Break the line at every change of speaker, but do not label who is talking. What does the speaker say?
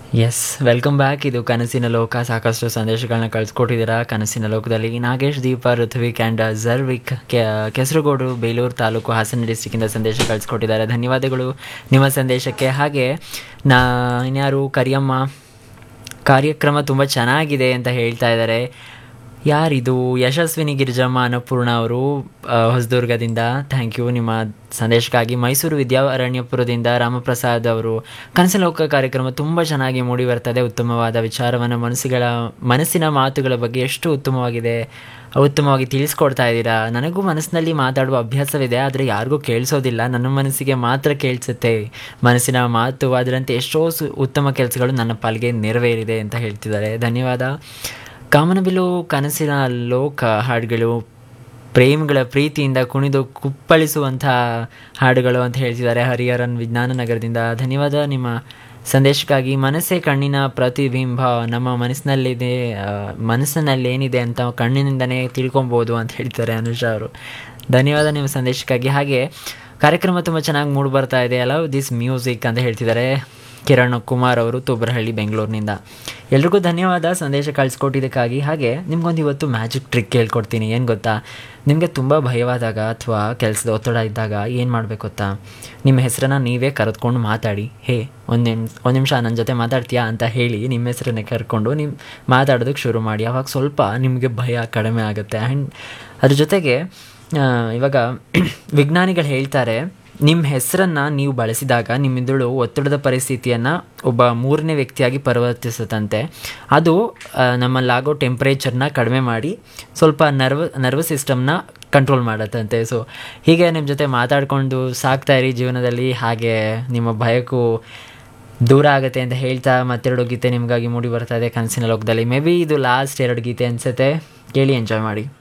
S welcome back ಇದು ಕನಸಿನ ಲೋಕ ಸಾಕಷ್ಟು ಸಂದೇಶಗಳನ್ನ ಕಳಿಸ್ಕೊಟ್ಟಿದ್ದೀರಾ ಕನಸಿನ ಲೋಕದಲ್ಲಿ ನಾಗೇಶ್ ದೀಪ ಋತ್ವಿಕ್ ಆ್ಯಂಡ್ ಜರ್ವಿಕ್ ಕೆಸರುಗೋಡು ಬೇಲೂರು ತಾಲೂಕು ಹಾಸನ ಡಿಸ್ಟಿಕ್ಕಿಂದ ಸಂದೇಶ ಕಳಿಸ್ಕೊಟ್ಟಿದ್ದಾರೆ ಧನ್ಯವಾದಗಳು ನಿಮ್ಮ ಸಂದೇಶಕ್ಕೆ ಹಾಗೆ ನಾ ಇನ್ಯಾರು ಕರಿಯಮ್ಮ ಕಾರ್ಯಕ್ರಮ ತುಂಬ ಚೆನ್ನಾಗಿದೆ ಅಂತ ಹೇಳ್ತಾ ಇದ್ದಾರೆ ಯಾರಿದು ಯಶಸ್ವಿನಿ ಗಿರಿಜಮ್ಮ ಅನ್ನಪೂರ್ಣ ಅವರು ಆ, ಹೊಸದುರ್ಗದಿಂದ ಥ್ಯಾಂಕ್ ಯು ನಿಮ್ಮ ಸಂದೇಶಕ್ಕಾಗಿ ಮೈಸೂರು ವಿದ್ಯಾರಣ್ಯಪುರದಿಂದ ರಾಮಪ್ರಸಾದ್ ಅವರು ಕನಸಿನ ಲೋಕ ಕಾರ್ಯಕ್ರಮ ತುಂಬ ಚೆನ್ನಾಗಿ ಮೂಡಿ ಬರ್ತದೆ ಉತ್ತಮವಾದ ವಿಚಾರವನ್ನು ಮನಸ್ಸುಗಳ ಮನಸ್ಸಿನ ಮಾತುಗಳ ಬಗ್ಗೆ ಎಷ್ಟು ಉತ್ತಮವಾಗಿದೆ ಉತ್ತಮವಾಗಿ ತಿಳಿಸ್ಕೊಡ್ತಾ ಇದ್ದೀರಾ ನನಗೂ ಮನಸ್ಸಿನಲ್ಲಿ ಮಾತಾಡುವ ಅಭ್ಯಾಸವಿದೆ ಆದರೆ ಯಾರಿಗೂ ಕೇಳಿಸೋದಿಲ್ಲ ನನ್ನ ಮನಸ್ಸಿಗೆ ಮಾತ್ರ ಕೇಳಿಸುತ್ತೆ ಮನಸ್ಸಿನ ಮಾತು ಅದರಂತೆ ಎಷ್ಟೋ ಸು ಉತ್ತಮ ಕೆಲಸಗಳು ನನ್ನ ಪಾಲಿಗೆ ನೆರವೇರಿದೆ ಅಂತ ಹೇಳ್ತಿದ್ದಾರೆ ಧನ್ಯವಾದ ಕಾಮನಬಿಲ್ಲು ಕನಸಿನ ಲೋಕ ಹಾಡುಗಳು ಪ್ರೇಮಿಗಳ ಪ್ರೀತಿಯಿಂದ ಕುಣಿದು ಕುಪ್ಪಳಿಸುವಂಥ ಹಾಡುಗಳು ಅಂತ ಹೇಳ್ತಿದ್ದಾರೆ ಹರಿಹರನ್ ವಿಜ್ಞಾನ ನಗರದಿಂದ ಧನ್ಯವಾದ ನಿಮ್ಮ ಸಂದೇಶಕ್ಕಾಗಿ ಮನಸ್ಸೇ ಕಣ್ಣಿನ ಪ್ರತಿಬಿಂಬ ನಮ್ಮ ಮನಸ್ಸಿನಲ್ಲಿದೆ ಆ, ಮನಸ್ಸಿನಲ್ಲಿ ಏನಿದೆ ಅಂತ ಕಣ್ಣಿನಿಂದನೇ ತಿಳ್ಕೊಬೋದು ಅಂತ ಹೇಳ್ತಾರೆ ಅನುಷಾ ಅವರು ಧನ್ಯವಾದ ನಿಮ್ಮ ಸಂದೇಶಕ್ಕಾಗಿ ಹಾಗೆ ಕಾರ್ಯಕ್ರಮ ತುಂಬ ಚೆನ್ನಾಗಿ ಮೂಡಿ ಬರ್ತಾ ಇದೆ ಅಲವ್ ದಿಸ್ ಮ್ಯೂಸಿಕ್ ಅಂತ ಹೇಳ್ತಿದ್ದಾರೆ ಕಿರಣ್ ಕುಮಾರ್ ಅವರು ತೂಬ್ರಹಳ್ಳಿ ಬೆಂಗಳೂರಿನಿಂದ ಎಲ್ರಿಗೂ ಧನ್ಯವಾದ ಸಂದೇಶ ಕಳಿಸ್ಕೊಟ್ಟಿದ್ದಕ್ಕಾಗಿ ಹಾಗೆ ನಿಮ್ಗೊಂದು ಇವತ್ತು ಮ್ಯಾಜಿಕ್ ಟ್ರಿಕ್ ಹೇಳ್ಕೊಡ್ತೀನಿ ಏನು ಗೊತ್ತಾ ನಿಮಗೆ ತುಂಬ ಭಯವಾದಾಗ ಅಥವಾ ಕೆಲಸದ ಒತ್ತಡ ಇದ್ದಾಗ ಏನು ಮಾಡಬೇಕು ಗೊತ್ತಾ ನಿಮ್ಮ ಹೆಸರನ್ನ ನೀವೇ ಕರೆದುಕೊಂಡು ಮಾತಾಡಿ ಹೇ ಒಂದು ನಿಮಿಷ ಒಂದು ನಿಮಿಷ ನನ್ನ ಜೊತೆ ಮಾತಾಡ್ತೀಯಾ ಅಂತ ಹೇಳಿ ನಿಮ್ಮ ಹೆಸರನ್ನೇ ಕರ್ಕೊಂಡು ನೀವು ಮಾತಾಡೋದಕ್ಕೆ ಶುರು ಮಾಡಿ ಅವಾಗ ಸ್ವಲ್ಪ ನಿಮಗೆ ಭಯ ಕಡಿಮೆ ಆಗುತ್ತೆ ಆ್ಯಂಡ್ ಅದ್ರ ಜೊತೆಗೆ ಆ, ಇವಾಗ ವಿಜ್ಞಾನಿಗಳು ಹೇಳ್ತಾರೆ ನಿಮ್ಮ ಹೆಸರನ್ನು ನೀವು ಬಳಸಿದಾಗ ನಿಮ್ಮಿಂದಳು ಒತ್ತಡದ ಪರಿಸ್ಥಿತಿಯನ್ನು ಒಬ್ಬ ಮೂರನೇ ವ್ಯಕ್ತಿಯಾಗಿ ಪರಿವರ್ತಿಸುತ್ತಂತೆ ಅದು ಆ, ನಮ್ಮಲ್ಲಾಗೋ ಟೆಂಪ್ರೇಚರ್ನ ಕಡಿಮೆ ಮಾಡಿ ಸ್ವಲ್ಪ ನರ್ವ್ ನರ್ವಸ್ ಸಿಸ್ಟಮ್ನ ಕಂಟ್ರೋಲ್ ಮಾಡತ್ತಂತೆ ಸೊ ಹೀಗೆ ನಿಮ್ಮ ಜೊತೆ ಮಾತಾಡಿಕೊಂಡು ಸಾಕ್ತಾ ಇರಿ ಜೀವನದಲ್ಲಿ ಹಾಗೆ ನಿಮ್ಮ ಭಯಕ್ಕೂ ದೂರ ಆಗುತ್ತೆ ಅಂತ ಹೇಳ್ತಾ ಮತ್ತೆರಡು ಗೀತೆ ನಿಮಗಾಗಿ ಮೂಡಿ ಬರ್ತಾ ಇದೆ ಕನಸಿನ ಲೋಕದಲ್ಲಿ ಮೇ ಬಿ ಇದು ಲಾಸ್ಟ್ ಎರಡು ಗೀತೆ ಅನಿಸುತ್ತೆ ಕೇಳಿ ಎಂಜಾಯ್ ಮಾಡಿ